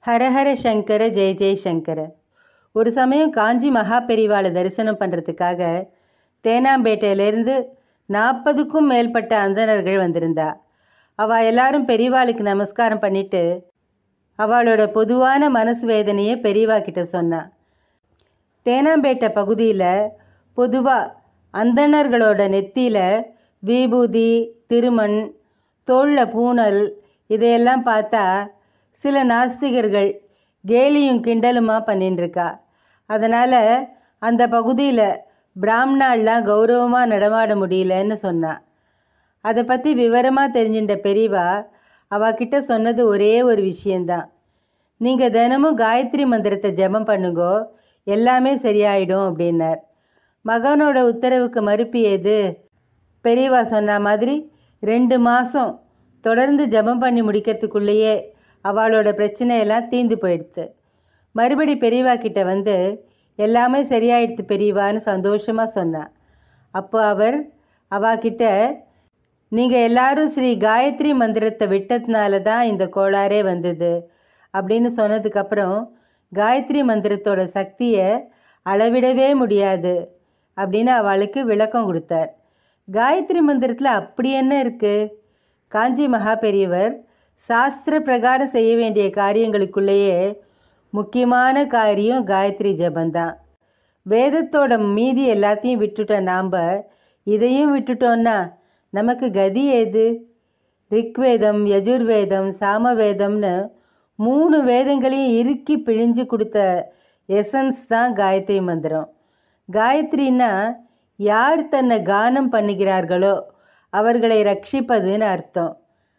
ஹரஹர சங்கர ஜெய ஜெய சங்கர ஒரு சமயம் காஞ்சி மகா பெரிவாளை தரிசனம் பண்ணுறதுக்காக தேனாம்பேட்டையிலேருந்து நாற்பதுக்கும் மேற்பட்ட அந்தணர்கள் வந்திருந்தா அவள் எல்லாரும் பெரியவாளுக்கு நமஸ்காரம் பண்ணிட்டு அவளோட பொதுவான மனசு வேதனையை பெரியவா கிட்ட சொன்னா தேனாம்பேட்டை பகுதியில் பொதுவாக அந்தணர்களோட நெத்தியில் விபூதி திருமண் தோளில் பூணல் இதையெல்லாம் பார்த்தா சில நாஸ்திகர்கள் கேலியும் கிண்டலுமா பண்ணின்னு இருக்கா அதனால் அந்த பகுதியில் பிராமணாலாம் கௌரவமாக நடமாட முடியலன்னு சொன்னா அதை பற்றி விவரமாக தெரிஞ்சின்ற பெரியவா அவகிட்ட சொன்னது ஒரே ஒரு விஷயந்தான் நீங்கள் தினமும் காயத்ரி மந்திரத்தை ஜெபம் பண்ணுங்கோ எல்லாமே சரியாயிடும் அப்படின்னார் மகனோட உத்தரவுக்கு மறுப்பு ஏது பெரியவா சொன்ன மாதிரி ரெண்டு மாதம் தொடர்ந்து ஜெபம் பண்ணி முடிக்கிறதுக்குள்ளேயே அவளோட பிரச்சனையெல்லாம் தீந்து போயிடுத்து மறுபடி பெரியவா கிட்ட வந்து எல்லாமே சரியாயிடுத்து பெரியவான்னு சந்தோஷமாக சொன்னான் அப்போ அவர் அவாகிட்ட நீங்கள் எல்லாரும் ஸ்ரீ காயத்ரி மந்திரத்தை விட்டதுனால தான் இந்த கோளாறே வந்தது அப்படின்னு சொன்னதுக்கப்புறம் காயத்ரி மந்திரத்தோட சக்தியை அளவிடவே முடியாது அப்படின்னு அவளுக்கு விளக்கம் கொடுத்தார் காயத்ரி மந்திரத்தில் அப்படி என்ன இருக்குது காஞ்சி மகா பெரியவர் சாஸ்திர பிரகாரம் செய்ய வேண்டிய காரியங்களுக்குள்ளேயே முக்கியமான காரியம் காயத்ரி ஜபந்தான் வேதத்தோட மீதி எல்லாத்தையும் விட்டுட்ட நாம் இதையும் விட்டுட்டோன்னா நமக்கு கதி ஏது ரிக்வேதம் யஜுர்வேதம் சாமவேதம்னு மூணு வேதங்களையும் இறுக்கி பிழிஞ்சு கொடுத்த எசன்ஸ் தான் காயத்ரி மந்திரம் காயத்ரின்னா யார் தன்னை கானம் பண்ணுகிறார்களோ அவர்களை ரட்சிப்பதுன்னு அர்த்தம்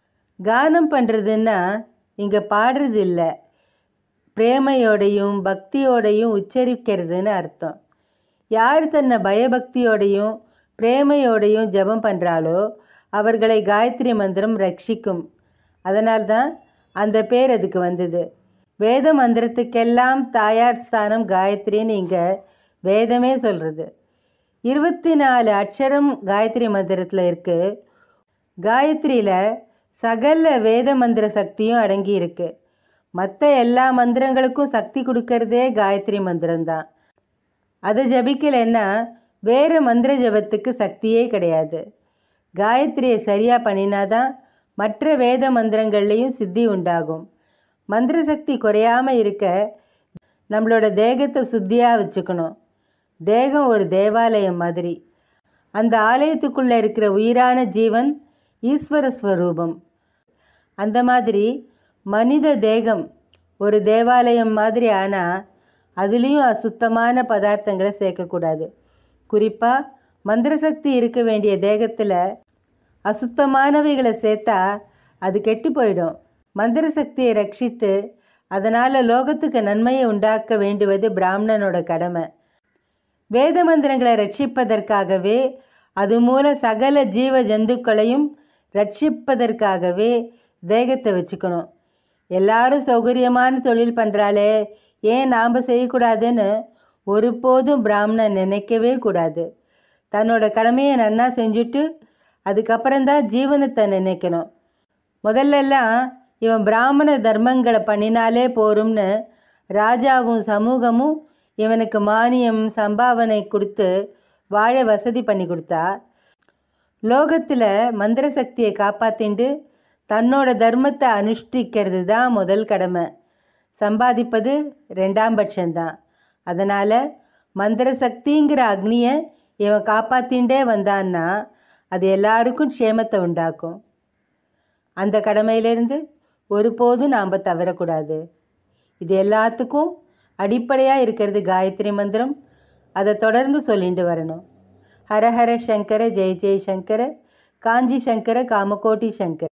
கானம் பண்ணுறதுன்னா இங்கே பாடுறது இல்லை பிரேமையோடையும் பக்தியோடையும் உச்சரிக்கிறதுன்னு அர்த்தம் யார் தன்னை பயபக்தியோடையும் பிரேமையோடையும் ஜெபம் பண்ணுறாளோ அவர்களை காயத்ரி மந்திரம் ரட்சிக்கும் அதனால்தான் அந்த பேர் அதுக்கு வந்தது வேத மந்திரத்துக்கெல்லாம் தாயார் ஸ்தானம் காயத்ரின்னு இங்கே வேதமே சொல்கிறது இருபத்தி நாலு அக்ஷரம் காயத்ரி மந்திரத்தில் இருக்குது காயத்ரியில் சகல வேத மந்திர சக்தியும் அடங்கி இருக்கு மற்ற எல்லா மந்திரங்களுக்கும் சக்தி கொடுக்கறதே காயத்ரி மந்திரம்தான் அதை ஜபிக்கலைன்னா வேறு மந்திர ஜபத்துக்கு சக்தியே கிடையாது காயத்ரியை சரியாக பண்ணினாதான் மற்ற வேத மந்திரங்கள்லேயும் சித்தி உண்டாகும் மந்திர சக்தி குறையாமல் இருக்க நம்மளோட தேகத்தை சுத்தியாக வச்சுக்கணும் தேகம் ஒரு தேவாலயம் மாதிரி அந்த ஆலயத்துக்குள்ளே இருக்கிற உயிரான ஜீவன் ஈஸ்வர ஸ்வரூபம் அந்த மாதிரி மனித தேகம் ஒரு தேவாலயம் மாதிரி ஆனால் அதுலேயும் அசுத்தமான பதார்த்தங்களை சேர்க்கக்கூடாது குறிப்பாக மந்திர சக்தி இருக்க வேண்டிய தேகத்தில் அசுத்தமானவைகளை சேர்த்தா அது கெட்டு போயிடும் மந்திர சக்தியை ரட்சித்து அதனால் லோகத்துக்கு நன்மையை உண்டாக்க வேண்டுவது பிராமணனோட கடமை வேத மந்திரங்களை ரட்சிப்பதற்காகவே அது மூல சகல ஜீவ ஜந்துக்களையும் ரட்சிப்பதற்காகவே தேகத்தை வச்சுக்கணும் எல்லாரும் சௌகரியமான தொழில் பண்ணுறாளே ஏன் நாம் செய்யக்கூடாதுன்னு ஒருபோதும் பிராமணன் நினைக்கவே கூடாது தன்னோட கடமையை நன்னா செஞ்சுட்டு அதுக்கப்புறம்தான் ஜீவனத்தை நினைக்கணும் முதல்லலாம் இவன் பிராமண தர்மங்களை பண்ணினாலே போரும்னு ராஜாவும் சமூகமும் இவனுக்கு மானியம் சம்பாவனை கொடுத்து வாழ வசதி பண்ணி கொடுத்தா லோகத்தில் மந்திர சக்தியை காப்பாத்திண்டு தன்னோட தர்மத்தை அனுஷ்டிக்கிறது தான் முதல் கடமை சம்பாதிப்பது ரெண்டாம் பட்சம்தான் அதனால் மந்திர சக்திங்கிற அக்னியை இவன் காப்பாத்தின்ண்டே வந்தான்னா அது எல்லாருக்கும் க்ஷேமத்தை உண்டாக்கும் அந்த கடமையிலேருந்து ஒருபோதும் நாம் தவறக்கூடாது இது எல்லாத்துக்கும் அடிப்படையாக இருக்கிறது காயத்ரி மந்திரம் அதை தொடர்ந்து சொல்லிட்டு வரணும் ஹரஹர சங்கர ஜெய ஜெய சங்கர காஞ்சி சங்கர காமகோட்டி சங்கர